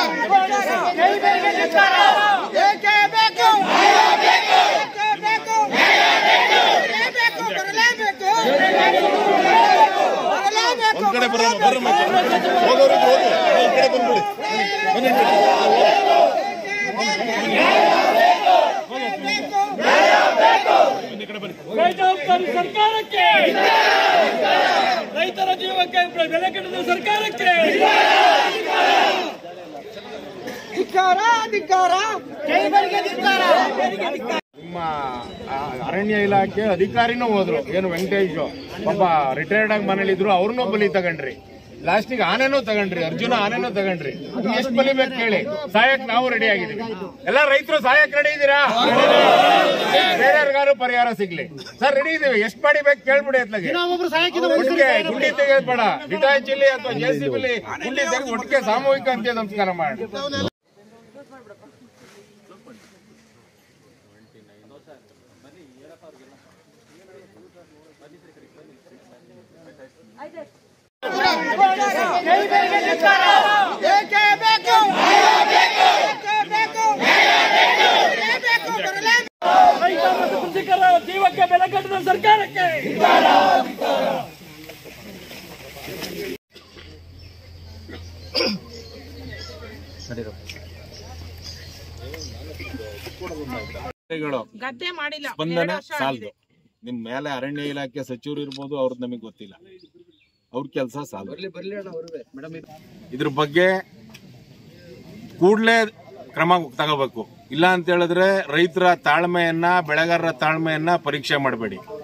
ಬೇಕೇ ಬೇಕು ಬೇಕೇ ಬೇಕು ಬರಲೇಬೇಕು ಬರಲೇಬೇಕು ಬರಲೇಬೇಕು ಒಂದ್ ಕಡೆ ಬರೋಣ ಬರ್ರಿ ಮತ್ತೆ ಹೋಗೋರು ಹೋಗಿ ಒಂದ್ ಕಡೆ ಬಂದ್ಬಿಡಿ ಬನ್ನಿ ಬನ್ನಿ ಈ ಕಡೆ ಬನ್ನಿ ಬೇಜವಾಬ್ದಾರಿ ಸರ್ಕಾರಕ್ಕೆ ರೈತರ ಜೀವಕ್ಕೆ ಬೆಲೆ ಕಟ್ಟದ ಸರ್ಕಾರಕ್ಕೆ ಧಿಕ್ಕಾರ ಧಿಕ್ಕಾರ ಕೈಬರಿಗೆ ಧಿಕ್ಕಾರ ನಿಮ್ಮ ಆ, ಅರಣ್ಯ ಇಲಾಖೆ ಅಧಿಕಾರಿನೂ ಹೋದ್ರು ಏನು ವೆಂಕಟೇಶ್ ಒಬ್ಬ ರಿಟೈರ್ಡ್ ಆಗಿ ಮನೇಲಿದ್ರು ಅವ್ರನ್ನೂ ಬಲಿ ತಗೊಂಡ್ರಿ ಲಾಸ್ಟಿಗೆ ಆನೆನೂ ತಗೊಂಡ್ರಿ ಅರ್ಜುನ ಆನೆನೂ ತಗೊಂಡ್ರಿ ಎಷ್ಟು ಬಲಿ ಬೇಕು ಕೇಳಿ ಸಾಯಕ್ ನಾವು ರೆಡಿ ಆಗಿದೀವಿ ಎಲ್ಲ ರೈತರು ಸಾಯಕ್ ರೆಡಿ ಇದ್ದೀರಾ ಬೇರೆಯವ್ರಿಗಾರು ಪರಿಹಾರ ಸಿಗ್ಲಿ ಸರ್ ರೆಡಿ ಇದೀವಿ ಎಷ್ಟು ಮಾಡಿ ಬೇಕು ಕೇಳ್ಬಿಡಿ ಅತ್ಲಾಗೆ ಒಟ್ಟಿಗೆ ಗುಂಡಿ ತೆಗೆದ್ ಬೇಡ ಹಿಟಾಚಿಲಿ ಅಥವಾ ಜೆ ಸಿ ಬಿಲಿ ಗುಂಡಿ ತೆಗೆದು ಒಟ್ಟಿಗೆ ಸಾಮೂಹಿಕ ಅಂತ್ಯ ಸಂಸ್ಕಾರ ಮಾಡಿ ಕೈಬರಿಗೆ ಧಿಕ್ಕಾರ ಬೇಕೇ ಬೇಕು ಬೇಕೇ ಬೇಕು ಬರಲೇಬೇಕು ಬರಲೇಬೇಕು ರೈತ ಮತ್ತು ಕೃಷಿಕರ ಜೀವಕ್ಕೆ ಬೆಲೆ ಕಟ್ಟದ ಸರ್ಕಾರಕ್ಕೆ ಗಳು ಗದ್ದೆ ಮಾಡಿಲ್ಲ ಸ್ಪಂದನೆ ಎರಡು ವರ್ಷ ಸಾಲದು ಆಗಿದೆ. ನಿಮ್ ಮೇಲೆ ಅರಣ್ಯ ಇಲಾಖೆ ಸಚಿವರು ಇರ್ಬೋದು ಅವ್ರದ್ದು ನಮಗೆ ಗೊತ್ತಿಲ್ಲ ಅವ್ರ ಕೆಲಸ ಸಾಲದು ಇದ್ರ ಬಗ್ಗೆ ಕೂಡಲೇ ಕ್ರಮ ತಗೋಬೇಕು ಇಲ್ಲ ಅಂತ ಹೇಳಿದ್ರೆ ರೈತರ ತಾಳ್ಮೆಯನ್ನ ಬೆಳೆಗಾರರ ತಾಳ್ಮೆಯನ್ನ ಪರೀಕ್ಷೆ ಮಾಡಬೇಡಿ